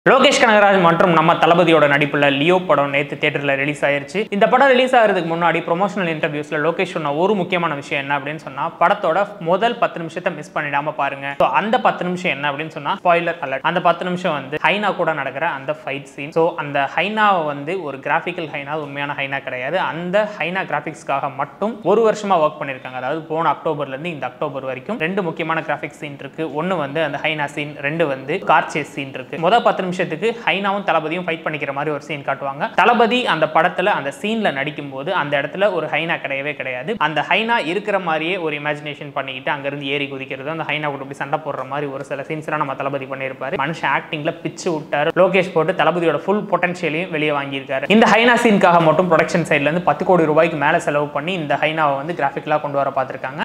லோகேஷ் கனகராஜ் மற்றும் நம்ம தளபதியோட நடிப்புல லியோ படம் நேத்து தியேட்டர்ல ரிலீஸ் ஆயிருச்சு இந்த படம் ரிலீஸ் ஆகிறதுக்கு முன்னாடி ப்ரொமோஷனல் இன்டர்வியூஸ்ல லோகேஷ் சொன்ன ஒரு முக்கியமான விஷயம் என்ன அப்படின்னு சொன்னா படத்தோட முதல் பத்து நிமிஷத்தை மிஸ் பண்ணிடாம பாருங்க So, அந்த பத்து நிமிஷம் என்ன அப்படின்னு சொன்னா ஸ்பாய்லர் அலர்ட் அந்த பத்து நிமிஷம் வந்து ஹைனா கூட நடக்கிற அந்த ஃபைட் சீன் ஸோ அந்த ஹைனாவை வந்து ஒரு கிராஃபிக்கல் ஹைனா அது உண்மையான ஹைனா கிடையாது அந்த ஹைனா கிராஃபிக்ஸ்க்காக மட்டும் ஒரு வருஷமா ஒர்க் பண்ணிருக்காங்க அதாவது போன அக்டோபர்ல இருந்து இந்த அக்டோபர் வரைக்கும் ரெண்டு முக்கியமான கிராஃபிக்ஸ் சீன் இருக்கு ஒன்னு வந்து அந்த ஹைனா சீன் ரெண்டு வந்து கார் சேஸ் சீன் இருக்கு முதல் பத்து நிமிஷத்துக்கு ஹைனாவும் தளபதியும் ஃபைட் பண்ணிக்கிற மாதிரி ஒரு சீன் காட்டுவாங்க தளபதி அந்த படத்துல அந்த சீன்ல நடிக்கும் போது அந்த இடத்துல ஒரு ஹைனா கிடையவே கிடையாது அந்த ஹைனா இருக்கிற மாதிரியே ஒரு இமேஜினேஷன் பண்ணிக்கிட்டு அங்கிருந்து ஏறி குதிக்கிறது அந்த ஹைனா கூட இப்படி சண்டை போடுற மாதிரி ஒரு சில சீன்ஸ் எல்லாம் நம்ம தளபதி பண்ணியிருப்பாரு மனுஷன் ஆக்டிங்ல பிச்சு விட்டாரு லோகேஷ் போட்டு தளபதியோட ஃபுல் பொட்டன்ஷியலையும் வெளியே வாங்கியிருக்காரு இந்த ஹைனா சீனுக்காக மட்டும் ப்ரொடக்ஷன் சைட்ல இருந்து பத்து கோடி ரூபாய்க்கு மேல செலவு பண்ணி இந்த ஹைனாவை வந்து கிராஃபிக்கலா கொண்டு வர பார்த்திருக்காங்க